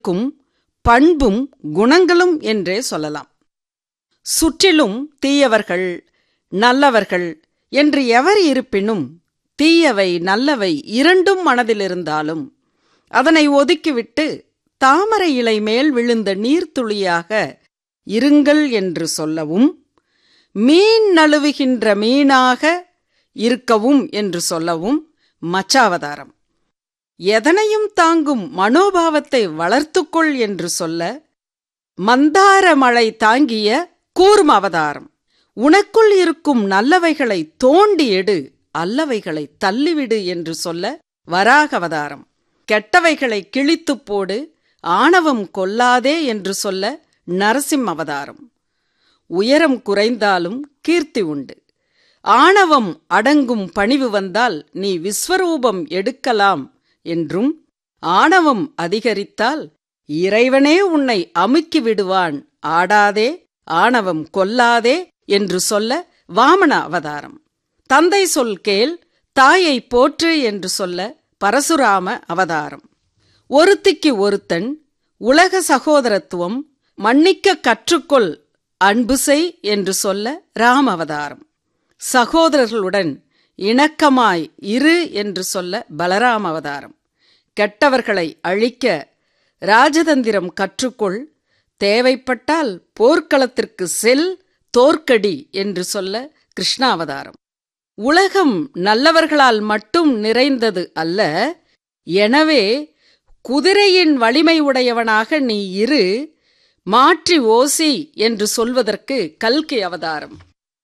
க்கும் பண்பும் குணங்களும் என்றே சொல்லலாம் சுற்றிலும் தீயவர்கள் நல்லவர்கள் என்று எவர் இருப்பினும் தீயவை நல்லவை இரண்டும் மனதில் இருந்தாலும் அதனை ஒதுக்கிவிட்டு தாமரை இலை மேல் விழுந்த நீர்த்துளியாக இருங்கள் என்று சொல்லவும் மீன் நழுவுகின்ற மீனாக இருக்கவும் என்று சொல்லவும் மச்சாவதாரம் எதனையும் தாங்கும் மனோபாவத்தை வளர்த்துக்கொள் என்று சொல்ல மந்தார மழை தாங்கிய கூர்ம அவதாரம் உனக்குள் இருக்கும் நல்லவைகளை தோண்டி எடு அல்லவைகளை தள்ளிவிடு என்று சொல்ல வராக அவதாரம் கெட்டவைகளை கிழித்துப் போடு ஆணவம் கொல்லாதே என்று சொல்ல நரசிம்ம அவதாரம் உயரம் குறைந்தாலும் கீர்த்தி உண்டு ஆணவம் அடங்கும் பணிவு வந்தால் நீ விஸ்வரூபம் எடுக்கலாம் என்றும் ஆணவம் அதிகரித்தால் இறைவனே உன்னை அமுக்கி விடுவான் ஆடாதே ஆணவம் கொல்லாதே என்று சொல்ல வாமன அவதாரம் தந்தை சொல் கேள் தாயை போற்று என்று சொல்ல பரசுராம அவதாரம் ஒருத்திக்கு ஒருத்தன் உலக சகோதரத்துவம் மன்னிக்க கற்றுக்கொள் அன்பு செய் என்று சொல்ல ராம அவதாரம் சகோதரர்களுடன் இணக்கமாய் இரு என்று சொல்ல பலராம அவதாரம் கெட்டவர்களை அழிக்க ராஜதந்திரம் கற்றுக்கொள் தேவைப்பட்டால் போர்க்களத்திற்கு செல் தோற்கடி என்று சொல்ல கிருஷ்ணாவதாரம் உலகம் நல்லவர்களால் மட்டும் நிறைந்தது அல்ல எனவே குதிரையின் வலிமை உடையவனாக நீ இரு மாற்றி ஓசி என்று சொல்வதற்கு கல்கி அவதாரம்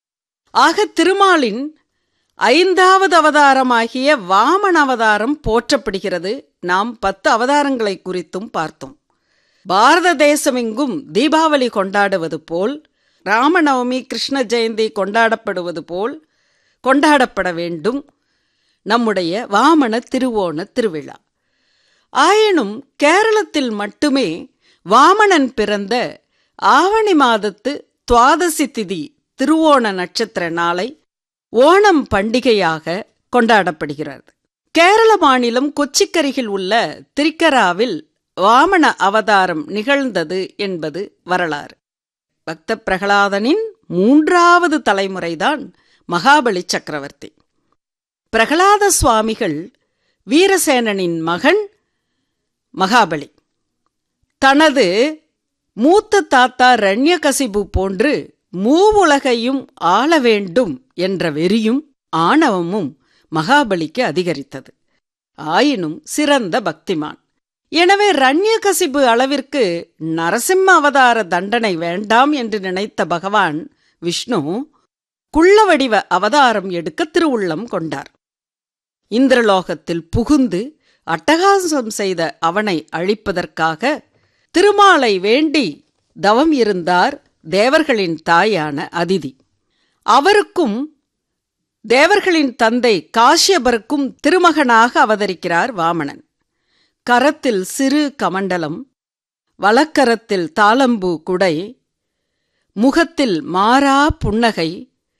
ஆக திருமாலின் ஐந்தாவது அவதாரமாகிய வாமன அவதாரம் போற்றப்படுகிறது நாம் பத்து அவதாரங்களை குறித்தும் பார்த்தோம் பாரத தேசமெங்கும் தீபாவளி கொண்டாடுவது போல் ராமநவமி கிருஷ்ண ஜெயந்தி கொண்டாடப்படுவது போல் கொண்டாடப்பட வேண்டும் நம்முடைய வாமன திருவோண திருவிழா ஆயினும் கேரளத்தில் மட்டுமே வாமனன் பிறந்த ஆவணி மாதத்து துவாதசி திதி திருவோண நட்சத்திர நாளை ஓணம் பண்டிகையாக கொண்டாடப்படுகிறது கேரள மாநிலம் கொச்சிக்கரையில் உள்ள திரிக்கராவில் வாமன அவதாரம் நிகழ்ந்தது என்பது வரலாறு பக்த பிரகலாதனின் மூன்றாவது தலைமுறைதான் மகாபலி சக்கரவர்த்தி பிரகலாத சுவாமிகள் வீரசேனனின் மகன் மகாபலி தனது மூத்த தாத்தா ரண்யகசிபு போன்று மூவுலகையும் ஆள வேண்டும் என்ற வெறியும் ஆணவமும் மகாபலிக்கு அதிகரித்தது ஆயினும் சிறந்த பக்திமான் எனவே ரண்யகசிபு அளவிற்கு நரசிம்ம அவதார தண்டனை வேண்டாம் என்று நினைத்த பகவான் விஷ்ணு குள்ளவடிவ அவதாரம் எடுக்க திருவுள்ளம் கொண்டார் இந்திரலோகத்தில் புகுந்து அட்டகாசம் செய்த அவனை அழிப்பதற்காக திருமாலை வேண்டி தவம் இருந்தார் தேவர்களின் தாயான அதிதி அவருக்கும் தேவர்களின் தந்தை காஷ்யபருக்கும் திருமகனாக அவதரிக்கிறார் வாமணன் கரத்தில் சிறு கமண்டலம் வலக்கரத்தில் தாளம்பூ குடை முகத்தில் மாறா புன்னகை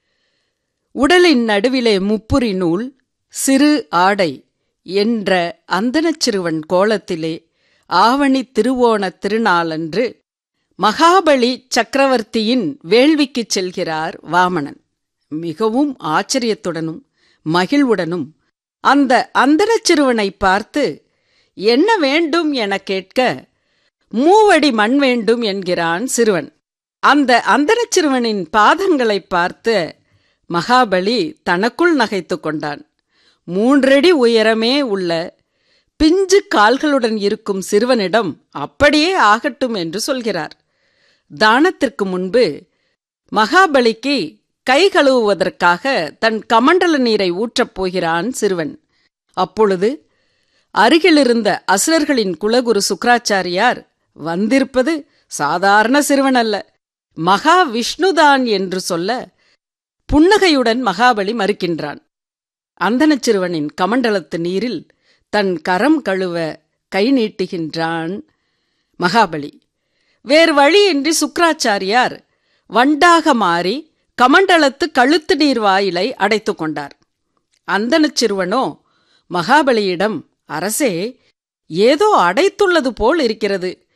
உடலின் நடுவிலே முப்புரி நூல் சிறு ஆடை என்ற அந்தனச் சிறுவன் கோலத்திலே ஆவணி திருவோண திருநாளன்று மகாபலி சக்கரவர்த்தியின் வேள்விக்குச் செல்கிறார் வாமணன் மிகவும் ஆச்சரியத்துடனும் மகிழ்வுடனும் அந்த அந்தனச் சிறுவனை பார்த்து என்ன வேண்டும் என கேட்க மூவடி மண் வேண்டும் என்கிறான் சிறுவன் அந்த அந்தனச் சிறுவனின் பாதங்களை பார்த்து மகாபலி தனக்குள் நகைத்து கொண்டான் மூன்றடி உயரமே உள்ள பிஞ்சு கால்களுடன் இருக்கும் சிறுவனிடம் அப்படியே ஆகட்டும் என்று சொல்கிறார் தானத்திற்கு முன்பு மகாபலிக்கு கை கழுவுவதற்காக தன் கமண்டல நீரை ஊற்றப் போகிறான் சிறுவன் அப்பொழுது அருகிலிருந்த அசுரர்களின் குலகுரு சுக்கராச்சாரியார் வந்திருப்பது சாதாரண சிறுவன் அல்ல மகா விஷ்ணுதான் என்று சொல்ல புன்னகையுடன் மகாபலி மறுக்கின்றான் அந்தனச் சிறுவனின் கமண்டலத்து நீரில் தன் கரம் கழுவ கை நீட்டுகின்றான் மகாபலி வேறு வழியின்றி சுக்கராச்சாரியார் வண்டாக மாறி கமண்டலத்து கழுத்து நீர் வாயிலை அடைத்துக் கொண்டார் அந்தனச் சிறுவனோ மகாபலியிடம் அரசே ஏதோ அடைத்துள்ளது போல் இருக்கிறது